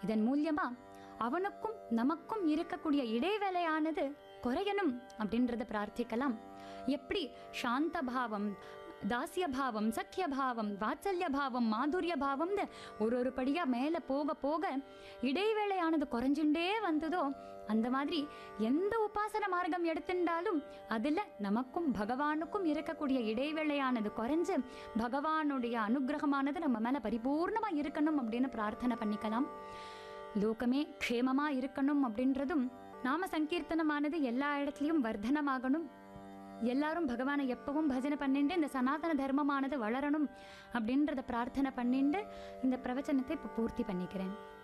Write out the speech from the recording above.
இதன் மூலியமா அவனுக்கும் நமக்கும் இருக்கக்கூடிய இடைவேளையானது குறையணும் அப்படின்றத பிரார்த்திக்கலாம் எப்படி சாந்த பாவம் தாசிய பாவம் சக்கிய பாவம் வாத்சல்ய பாவம் மாதுரிய பாவம்னு ஒரு ஒரு படியா மேலே போக போக இடைவேளையானது குறைஞ்சுட்டே வந்ததோ அந்த மாதிரி எந்த உபாசன மார்க்கம் எடுத்துட்டாலும் அதில் நமக்கும் பகவானுக்கும் இருக்கக்கூடிய இடைவேளையானது குறைஞ்சு பகவானுடைய அனுகிரகமானது நம்ம மேலே பரிபூர்ணமாக இருக்கணும் அப்படின்னு பிரார்த்தனை பண்ணிக்கலாம் லோகமே க்ஷேமமா இருக்கணும் அப்படின்றதும் நாம சங்கீர்த்தனமானது எல்லா இடத்துலையும் வர்த்தனமாகணும் எல்லாரும் பகவானை எப்பவும் பஜனை பண்ணிட்டு இந்த சனாதன தர்மமானது வளரணும் அப்படின்றத பிரார்த்தனை பண்ணிட்டு இந்த பிரவச்சனத்தை இப்போ பூர்த்தி பண்ணிக்கிறேன்